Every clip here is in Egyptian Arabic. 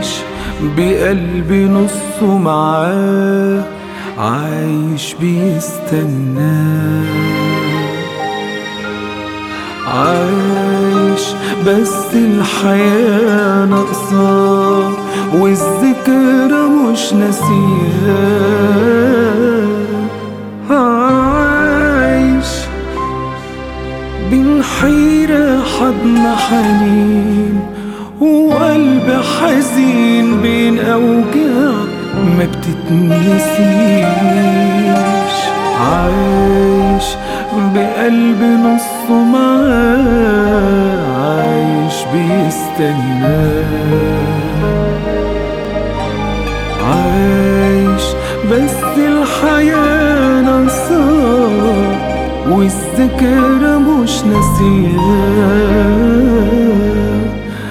عايش بقلبي نصه معاه عايش بيستناه عايش بس الحياة ناقصاه والذكرى مش ناسياه عايش بين حيرة حضن حنين وقلب حزين بين أوجاع ما بتتنسيش عايش بقلب نصه معاه عايش بيستناه عايش بس الحياة ناقصاه والذكرى مش ناسياه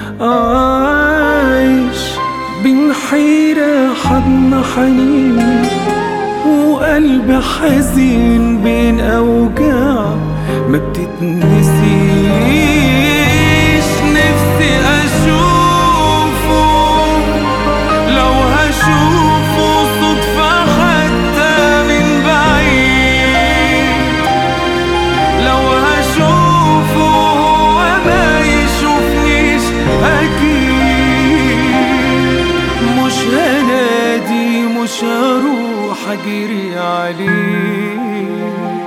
عايش بين حيرة حضن حنين وقلب حزين بين أوجاع ما بتتنسيش نفسي أشوفه لو هشوفه صدفة حتى من بعيد لو هشوفه هو ما يشوفنيش أكيد مش هنادي مش هروح أجري عليه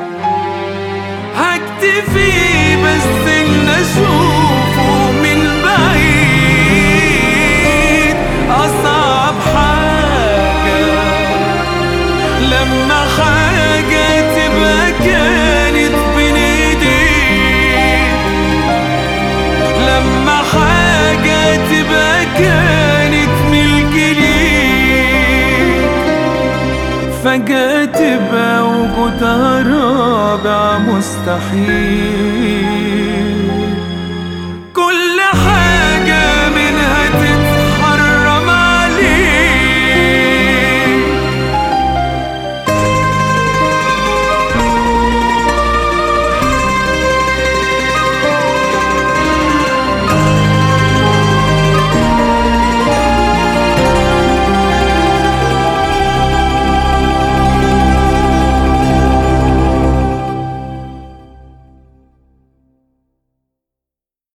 هكتفي بس إن أشوفه من بعيد أصعب حاجة لما حاجة تبقى كانت بين ايديك لما حاجة تبقى كانت ملك ليك فجأة تبقى وجودها رابع مستحيل